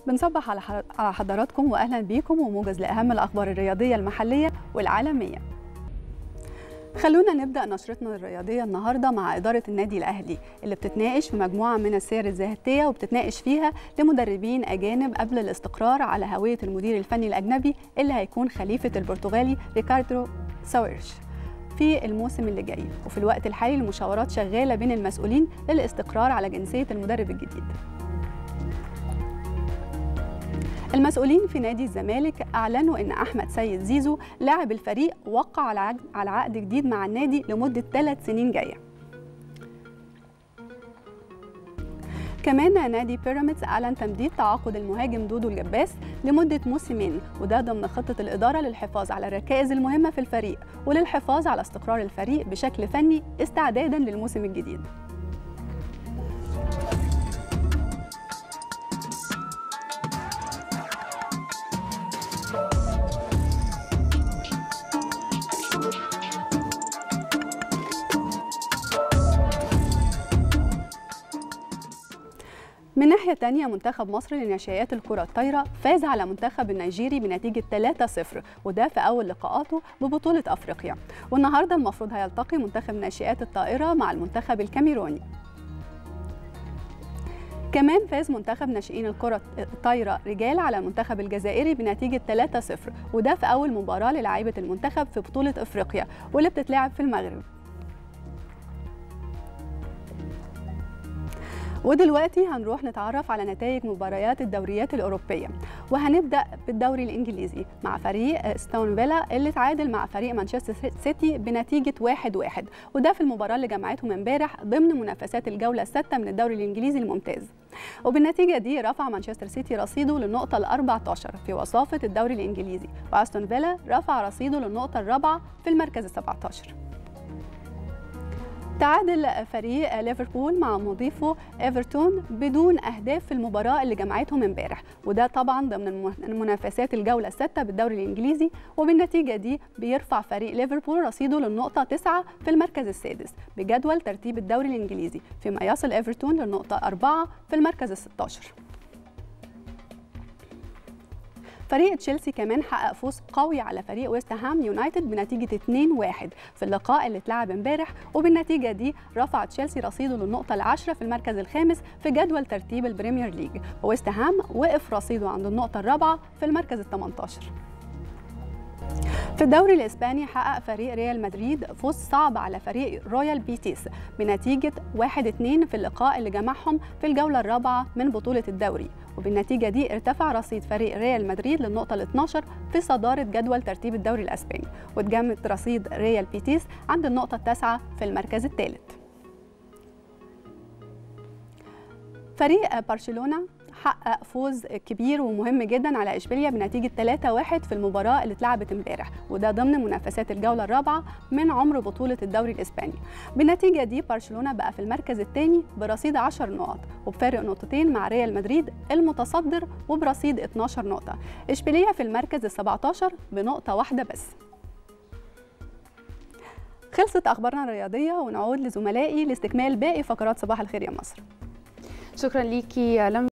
بنصبح على ح- على حضراتكم واهلا بيكم وموجز لاهم الاخبار الرياضيه المحليه والعالميه. خلونا نبدا نشرتنا الرياضيه النهارده مع اداره النادي الاهلي اللي بتتناقش في مجموعه من السير الذاتيه وبتتناقش فيها لمدربين اجانب قبل الاستقرار على هويه المدير الفني الاجنبي اللي هيكون خليفه البرتغالي ريكاردو ساويرش في الموسم اللي جاي وفي الوقت الحالي المشاورات شغاله بين المسؤولين للاستقرار على جنسيه المدرب الجديد المسؤولين في نادي الزمالك اعلنوا ان احمد سيد زيزو لاعب الفريق وقع على عقد على عقد جديد مع النادي لمده ثلاث سنين جايه كمان نادي بيراميدز اعلن تمديد تعاقد المهاجم دودو الجباس لمده موسمين وده ضمن خطه الاداره للحفاظ على الركائز المهمه في الفريق وللحفاظ على استقرار الفريق بشكل فني استعدادا للموسم الجديد من ناحية تانية منتخب مصر لناشئات الكرة الطايرة فاز على منتخب النيجيري بنتيجة 3-0 وده في أول لقاءاته ببطولة أفريقيا والنهاردة المفروض هيلتقي منتخب ناشئات الطائرة مع المنتخب الكاميروني كمان فاز منتخب ناشئين الكرة الطايرة رجال على المنتخب الجزائري بنتيجة 3-0 وده في أول مباراة للاعيبة المنتخب في بطولة أفريقيا واللي بتتلعب في المغرب ودلوقتي هنروح نتعرف على نتائج مباريات الدوريات الأوروبية وهنبدأ بالدوري الإنجليزي مع فريق ستون فيلا اللي تعادل مع فريق مانشستر سيتي بنتيجة 1-1 وده في المباراة اللي جمعتهم امبارح ضمن منافسات الجولة السادسة من الدوري الإنجليزي الممتاز وبالنتيجة دي رفع مانشستر سيتي رصيده للنقطة ال 14 في وصافة الدوري الإنجليزي وأستون فيلا رفع رصيده للنقطة الرابعة في المركز ال 17 تعادل فريق ليفربول مع مضيفه ايفرتون بدون اهداف في المباراه اللي جمعتهم امبارح وده طبعا ضمن المنافسات الجوله السادسه بالدوري الانجليزي وبالنتيجه دي بيرفع فريق ليفربول رصيده للنقطه 9 في المركز السادس بجدول ترتيب الدوري الانجليزي فيما يصل ايفرتون للنقطه 4 في المركز ال 16 فريق تشيلسي كمان حقق فوز قوي على فريق ويست هام يونايتد بنتيجه 2-1 في اللقاء اللي اتلعب امبارح وبالنتيجه دي رفع تشيلسي رصيده للنقطه العاشره في المركز الخامس في جدول ترتيب البريمير ليج وويست هام وقف رصيده عند النقطه الرابعه في المركز ال 18 في الدوري الاسباني حقق فريق ريال مدريد فوز صعب على فريق رويال بيتيس بنتيجه 1-2 في اللقاء اللي جمعهم في الجوله الرابعه من بطوله الدوري وبالنتيجه دي ارتفع رصيد فريق ريال مدريد للنقطه ال 12 في صداره جدول ترتيب الدوري الاسباني واتجمد رصيد ريال بيتيس عند النقطه التاسعه في المركز الثالث فريق برشلونه حقق فوز كبير ومهم جدا على اشبيليا بنتيجه 3-1 في المباراه اللي اتلعبت امبارح وده ضمن منافسات الجوله الرابعه من عمر بطوله الدوري الاسباني بالنتيجه دي برشلونه بقى في المركز الثاني برصيد 10 نقط وبفارق نقطتين مع ريال مدريد المتصدر وبرصيد 12 نقطه اشبيليا في المركز ال 17 بنقطه واحده بس خلصت اخبارنا الرياضيه ونعود لزملائي لاستكمال باقي فقرات صباح الخير يا مصر شكرا ليكي يا لم